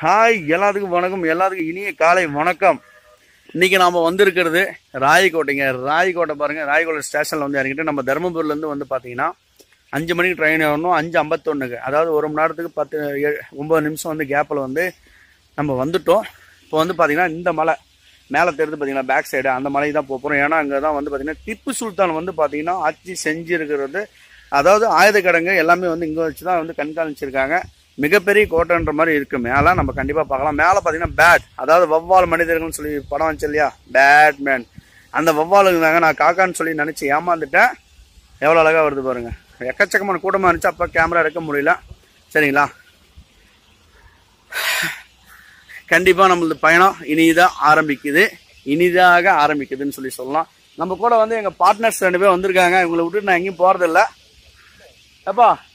hi எல்லாத்துக்கும் வணக்கம் எல்லாத்துக்கும் இனிய காலை வணக்கம் இன்னைக்கு நாம வந்திருக்கிறது ராயக்கோட்டைங்க ராயக்கோட்டை பாருங்க ராயக்கோட்டை ஸ்டேஷன்ல வந்து இறங்கிட்டு நம்ம தருமபுரில இருந்து வந்து பாத்தீங்கன்னா அஞ்சு மணிக்கு ட்ரெயின் வரணும் அஞ்சு ஐம்பத்தொன்னுக்கு அதாவது ஒரு மணி நேரத்துக்கு பத்து ஏழு- ஒன்பது நிமிஷம் வந்து கேப்பில் வந்து நம்ம வந்துட்டோம் இப்போ வந்து பாத்தீங்கன்னா இந்த மலை மேலே தெரிஞ்சு பார்த்தீங்கன்னா பேக் சைடு அந்த மலைக்கு தான் போகிறோம் ஏன்னா அங்கே தான் வந்து பார்த்தீங்கன்னா திப்பு சுல்தான் வந்து பார்த்தீங்கன்னா ஆட்சி செஞ்சிருக்கிறது அதாவது ஆயுத கிடங்கு எல்லாமே வந்து இங்கே வச்சு தான் வந்து கண்காணிச்சிருக்காங்க மிகப்பெரிய கோட்டைன்ற மாதிரி இருக்கு மேலே நம்ம கண்டிப்பாக பார்க்கலாம் மேலே பார்த்தீங்கன்னா பேட் அதாவது வவ்வால் மனிதர்கள்னு சொல்லி படம் வந்துச்சு இல்லையா பேட்மேன் அந்த வவ்வாலுங்க தாங்க நான் காக்கான்னு சொல்லி நினச்சி ஏமாந்துட்டேன் எவ்வளோ அழகாக வருது பாருங்க எக்கச்சக்கமான கூட்டமாக இருந்துச்சு அப்போ கேமரா எடுக்க முடியல சரிங்களா கண்டிப்பாக நம்மளது பயணம் இனிதான் ஆரம்பிக்குது இனிதாக ஆரம்பிக்குதுன்னு சொல்லி சொல்லலாம் நம்ம கூட வந்து எங்கள் பார்ட்னர்ஸ் ரெண்டு பேர் வந்திருக்காங்க இவங்களை விட்டுட்டு நான் எங்கேயும் போகிறதில்ல ஏப்பா